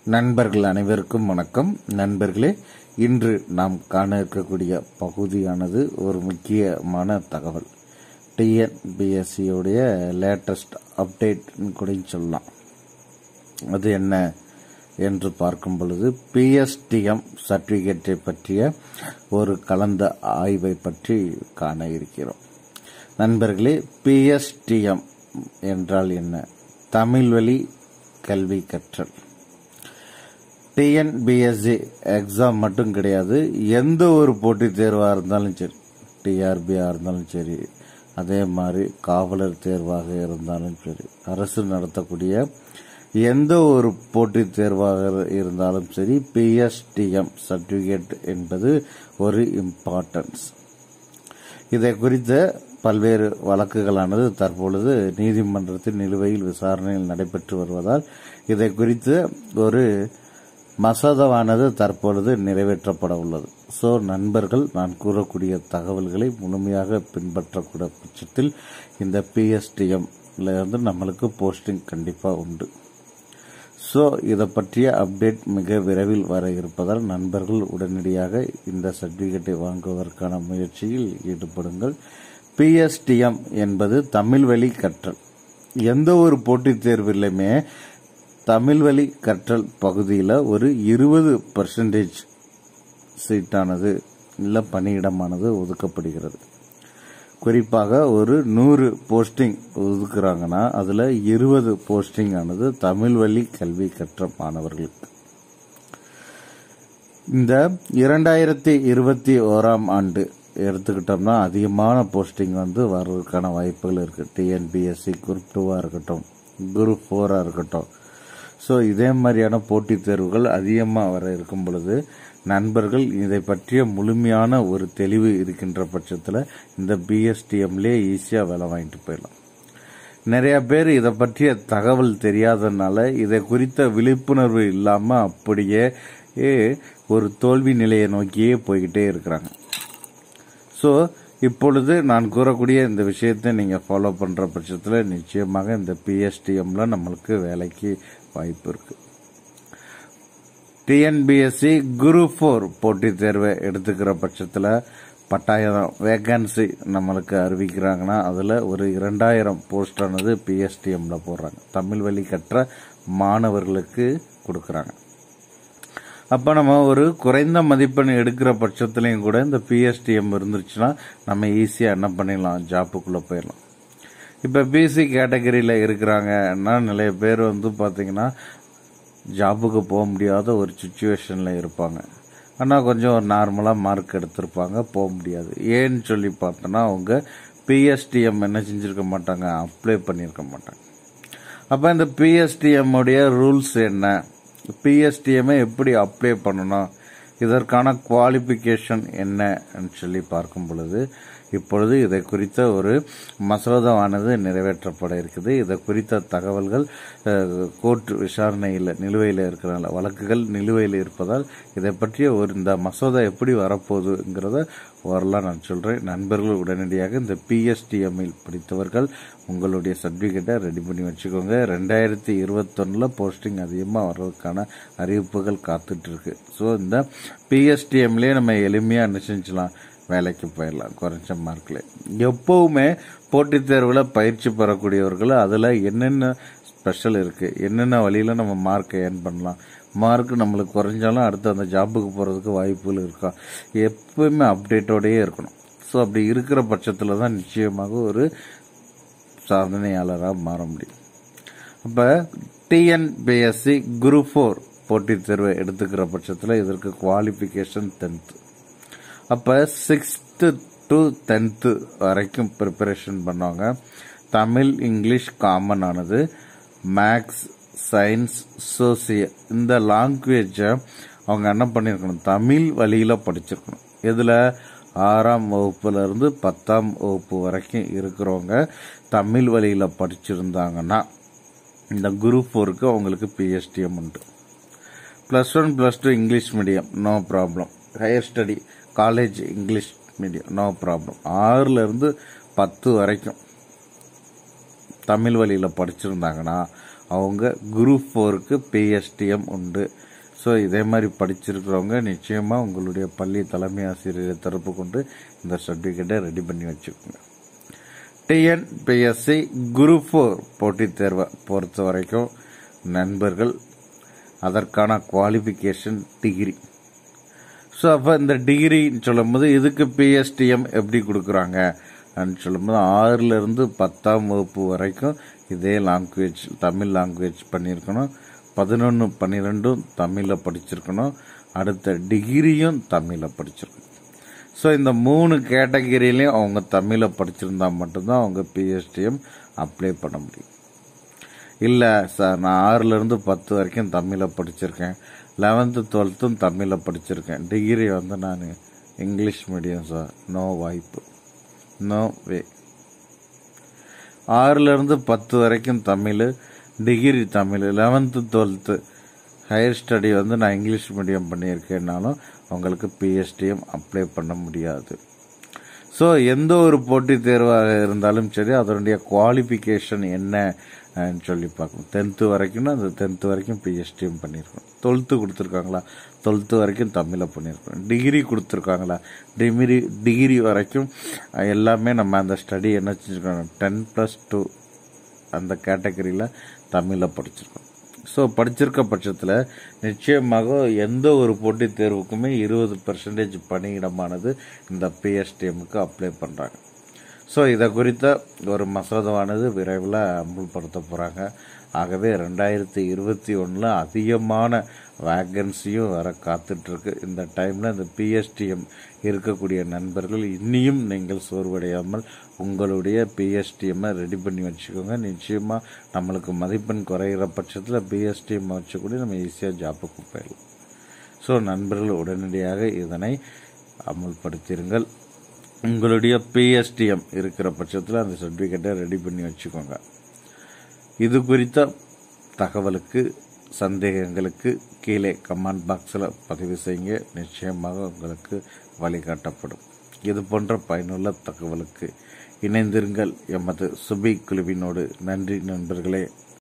நண்பர்கள் அனைவருக்கும் வணக்கம் நண்பர்களே இன்று நாம் காண இருக்கக்கூடிய பகுதியானது ஒரு முக்கியமான தகவல் டிஎன்பிஎஸ்சியுடைய லேட்டஸ்ட் அப்டேட் கூட சொல்லலாம் அது என்ன என்று பார்க்கும் பொழுது பிஎஸ்டிஎம் சர்டிபிகேட்டை பற்றிய ஒரு கலந்த ஆய்வை பற்றி காண இருக்கிறோம் நண்பர்களே பிஎஸ்டிஎம் என்றால் என்ன தமிழ் வழி கல்வி கற்றல் டிஎன்பிஎஸ்சி எக்ஸாம் மட்டும் கிடையாது எந்த ஒரு போட்டித் தேர்வாக இருந்தாலும் சரி டிஆர்பியாக இருந்தாலும் சரி அதே மாதிரி காவலர் தேர்வாக இருந்தாலும் சரி அரசு நடத்தக்கூடிய எந்த ஒரு போட்டித் தேர்வாக இருந்தாலும் சரி பிஎஸ்டிஎம் சர்டிபிகேட் என்பது ஒரு இம்பார்ட்டன்ஸ் இதை குறித்த பல்வேறு வழக்குகளானது தற்பொழுது நீதிமன்றத்தின் நிலுவையில் விசாரணையில் நடைபெற்று வருவதால் இதை குறித்து ஒரு மசோதாவானது தற்பொழுது நிறைவேற்றப்பட உள்ளது ஸோ நண்பர்கள் நான் கூறக்கூடிய தகவல்களை முழுமையாக பின்பற்றக்கூடிய பட்சத்தில் இந்த பிஎஸ்டிஎம்ல இருந்து நம்மளுக்கு போஸ்டிங் கண்டிப்பாக உண்டு ஸோ இதை பற்றிய அப்டேட் மிக விரைவில் வர இருப்பதால் நண்பர்கள் உடனடியாக இந்த சர்டிபிகேட்டை வாங்குவதற்கான முயற்சியில் ஈடுபடுங்கள் பிஎஸ்டிஎம் என்பது தமிழ் வழி கற்றல் எந்த ஒரு போட்டித் தேர்விலுமே தமிழ் வழி கற்றல் பகுதியில் ஒரு இருபது பர்சன்டேஜ் சீட்டானது இல்லை பணியிடமானது ஒதுக்கப்படுகிறது குறிப்பாக ஒரு நூறு போஸ்டிங் ஒதுக்குறாங்கன்னா அதில் இருபது போஸ்டிங் ஆனது தமிழ் வழி கல்வி கற்ற மாணவர்களுக்கு இந்த இரண்டாயிரத்தி இருபத்தி ஓராம் ஆண்டு எடுத்துக்கிட்டோம்னா அதிகமான போஸ்டிங் வந்து வர்றதுக்கான வாய்ப்புகள் இருக்குது டிஎன்பிஎஸ்சி குரூப் டூவாக இருக்கட்டும் குரூப் ஃபோராக இருக்கட்டும் ஸோ இதே மாதிரியான போட்டித் தேர்வுகள் அதிகமாக வர இருக்கும் பொழுது நண்பர்கள் இதை பற்றிய முழுமையான ஒரு தெளிவு இருக்கின்ற பட்சத்தில் இந்த பிஎஸ்டிஎம்லேயே ஈஸியாக வேலை வாங்கிட்டு போயிடலாம் நிறைய பேர் இதை பற்றிய தகவல் தெரியாதனால இதை குறித்த விழிப்புணர்வு இல்லாமல் அப்படியே ஒரு தோல்வி நிலையை நோக்கியே போய்கிட்டே இருக்கிறாங்க ஸோ இப்பொழுது நான் கூறக்கூடிய இந்த விஷயத்தை நீங்கள் ஃபாலோ பண்ணுற பட்சத்தில் நிச்சயமாக இந்த பிஎஸ்டிஎம்ல நம்மளுக்கு வேலைக்கு வாய்ப்பு இருக்கு டிஎன்பிஎஸ்சி குரு ஃபோர் போட்டித் தேர்வை எடுத்துக்கிற பட்சத்தில் பத்தாயிரம் வேகன்சி நம்மளுக்கு அறிவிக்கிறாங்கன்னா அதில் ஒரு இரண்டாயிரம் போஸ்டானது பிஎஸ்டிஎம்ல போடுறாங்க தமிழ் வழி கற்ற மாணவர்களுக்கு கொடுக்குறாங்க அப்போ நம்ம ஒரு குறைந்த மதிப்பெண் எடுக்கிற பட்சத்துலையும் கூட இந்த பிஎஸ்டிஎம் இருந்துச்சுன்னா நம்ம ஈஸியாக என்ன பண்ணிடலாம் ஜாப்புக்குள்ளே போயிடலாம் இப்போ பிசி கேட்டகரியில் இருக்கிறாங்கன்னா நிறைய பேர் வந்து பார்த்தீங்கன்னா ஜாபுக்கு போக முடியாத ஒரு சுச்சுவேஷனில் இருப்பாங்க ஆனால் கொஞ்சம் ஒரு நார்மலாக மார்க் எடுத்திருப்பாங்க போக முடியாது ஏன்னு சொல்லி பார்த்தோன்னா அவங்க பிஎஸ்டிஎம் என்ன செஞ்சுருக்க மாட்டாங்க அப்ளை பண்ணியிருக்க மாட்டாங்க அப்போ இந்த பிஎஸ்டிஎம் உடைய ரூல்ஸ் என்ன பிஎஸ்டிஎம்ஐ எப்படி அப்ளை பண்ணணும் இதற்கான குவாலிஃபிகேஷன் என்னன்னு சொல்லி பார்க்கும் பொழுது இப்பொழுது இதை குறித்த ஒரு மசோதாவானது நிறைவேற்றப்பட இருக்குது இதை குறித்த தகவல்கள் கோர்ட் விசாரணையில் நிலுவையில் இருக்கிற வழக்குகள் நிலுவையில் இருப்பதால் இதை பற்றிய ஒரு இந்த மசோதா எப்படி வரப்போகுதுங்கிறத ஓரளவு நான் சொல்கிறேன் நண்பர்கள் உடனடியாக இந்த பிஎஸ்டிஎம்மில் படித்தவர்கள் உங்களுடைய சர்டிஃபிகேட்டை ரெடி பண்ணி வச்சுக்கோங்க ரெண்டாயிரத்தி இருபத்தொன்னில் போஸ்டிங் அதிகமாக வர்றதுக்கான அறிவிப்புகள் காத்துட்ருக்கு ஸோ இந்த பிஎஸ்டிஎம்லேயே நம்ம எளிமையாக என்ன செஞ்சலாம் வேலைக்கு போயிடலாம் குறைஞ்ச மார்க்கில் எப்போவுமே போட்டித் தேர்வில் பயிற்சி பெறக்கூடியவர்கள் அதில் என்னென்ன ஸ்பெஷல் இருக்குது என்னென்ன வழியில் நம்ம மார்க்கை ஏர்ன் பண்ணலாம் மார்க் நம்மளுக்கு குறைஞ்சாலும் அடுத்து அந்த ஜாப்புக்கு போகிறதுக்கு வாய்ப்புகள் இருக்கா எப்பவுமே அப்டேட்டோடையே இருக்கணும் ஸோ அப்படி இருக்கிற பட்சத்தில் தான் நிச்சயமாக ஒரு சாதனையாளராக மாற முடியும் அப்போ டிஎன்பிஎஸ்சி குரூப் ஃபோர் போட்டித் தேர்வை எடுத்துக்கிற பட்சத்தில் இதற்கு குவாலிஃபிகேஷன் டென்த்து அப்போ சிக்ஸ்த்து டு டென்த்து வரைக்கும் ப்ரிப்பரேஷன் பண்ணுவாங்க தமிழ் இங்கிலீஷ் காமன் ஆனது மேக்ஸ் சயின்ஸ் சோசியல் இந்த லாங்குவேஜை அவங்க என்ன பண்ணியிருக்கணும் தமிழ் வழியில் படிச்சிருக்கணும் இதில் ஆறாம் வகுப்புல இருந்து பத்தாம் வகுப்பு வரைக்கும் இருக்கிறவங்க தமிழ் வழியில் படிச்சிருந்தாங்கன்னா இந்த குரூப் ஃபோருக்கு அவங்களுக்கு பிஎஸ்டிஎம் உண்டு plus one plus two English medium no problem higher study college English medium no problem ஆறுலேருந்து பத்து வரைக்கும் தமிழ் வழியில் படிச்சிருந்தாங்கன்னா அவங்க குரூப் ஃபோருக்கு பிஎஸ்டிஎம் உண்டு ஸோ இதே மாதிரி படிச்சிருக்கிறவங்க நிச்சயமாக உங்களுடைய பள்ளி தலைமை ஆசிரியரை தரப்பு கொண்டு இந்த சர்டிஃபிகேட்டை ரெடி பண்ணி வச்சுக்கோங்க டிஎன்பிஎஸ்சி குரூப் ஃபோர் போட்டித் தேர்வை பொறுத்த வரைக்கும் நண்பர்கள் அதற்கான குவாலிஃபிகேஷன் டிகிரி ஸோ அப்போ இந்த டிகிரின்னு சொல்லும்போது இதுக்கு பிஎஸ்டிஎம் எப்படி கொடுக்குறாங்க அப்படின்னு சொல்லும்போது ஆறுலேருந்து பத்தாம் வகுப்பு வரைக்கும் இதே லாங்குவேஜ் தமிழ் லாங்குவேஜ் பண்ணியிருக்கணும் பதினொன்று பன்னிரெண்டும் தமிழில் படிச்சிருக்கணும் அடுத்த டிகிரியும் தமிழில் படிச்சிருக்கணும் ஸோ இந்த மூணு கேட்டகிரிலையும் அவங்க தமிழில் படிச்சிருந்தா மட்டும்தான் அவங்க பிஎஸ்டிஎம் அப்ளை பண்ண முடியும் இல்லை சார் நான் ஆறுலேருந்து பத்து வரைக்கும் தமிழில் படிச்சிருக்கேன் லெவன்த்து டுவெல்த்தும் தமிழில் படிச்சிருக்கேன் டிகிரி வந்து நான் இங்கிலீஷ் மீடியம் சார் நோ வாய்ப்பு நோ வே ஆறுலேருந்து பத்து வரைக்கும் Tamil degree Tamil eleventh twelfth higher study வந்து நான் இங்கிலீஷ் மீடியம் பண்ணியிருக்கேன்னாலும் அவங்களுக்கு பிஎஸ்டிஎம் அப்ளை பண்ண முடியாது ஸோ எந்த ஒரு போட்டித் தேர்வாக இருந்தாலும் சரி அதனுடைய குவாலிஃபிகேஷன் என்ன ன்னு சொல்லி பார்க்கணும் டென்த்து வரைக்கும்னா அந்த டென்த்து வரைக்கும் பிஎஸ்டிஎம் பண்ணியிருக்கணும் டுவெல்த்து கொடுத்துருக்காங்களா டுவெல்த்து வரைக்கும் தமிழில் பண்ணியிருக்கணும் டிகிரி கொடுத்துருக்காங்களா டிகிரி டிகிரி வரைக்கும் எல்லாமே நம்ம அந்த ஸ்டடி என்ன செஞ்சுருக்கோம் டென் ப்ளஸ் டூ அந்த கேட்டகரியில் தமிழில் படிச்சிருக்கோம் ஸோ படிச்சிருக்க பட்சத்தில் நிச்சயமாக எந்த ஒரு போட்டித் தேர்வுக்குமே இருபது பெர்சன்டேஜ் பணியிடமானது இந்த பிஎஸ்டிஎம்முக்கு அப்ளை பண்ணுறாங்க ஸோ இதை குறித்த ஒரு மசோதாவானது விரைவில் அமுல்படுத்த போகிறாங்க ஆகவே ரெண்டாயிரத்தி இருபத்தி ஒன்றில் அதிகமான வேகன்சியும் வர காத்துட்ருக்கு இந்த டைமில் இந்த பிஎஸ்டிஎம் இருக்கக்கூடிய நண்பர்கள் இன்னியும் நீங்கள் சோர்வடையாமல் உங்களுடைய பிஎஸ்டிஎம்மை ரெடி பண்ணி வச்சுக்கோங்க நிச்சயமாக நம்மளுக்கு மதிப்பெண் குறைகிற பட்சத்தில் பிஎஸ்டிஎம் வச்சுக்கூட நம்ம ஈஸியாக ஜாப்புக்கு போயிடலாம் ஸோ நண்பர்கள் உடனடியாக இதனை அமுல்படுத்திருங்கள் உங்களுடைய பிஎஸ்டிஎம் இருக்கிற பட்சத்தில் அந்த சர்டிஃபிகேட்டை ரெடி பண்ணி வச்சுக்கோங்க இது குறித்த தகவலுக்கு சந்தேகங்களுக்கு கீழே கமெண்ட் பாக்ஸில் பதிவு செய்யுங்க நிச்சயமாக உங்களுக்கு வழிகாட்டப்படும் இது போன்ற பயனுள்ள தகவலுக்கு இணைந்திருங்கள் எமது சுபி குழுவினோடு நன்றி நண்பர்களே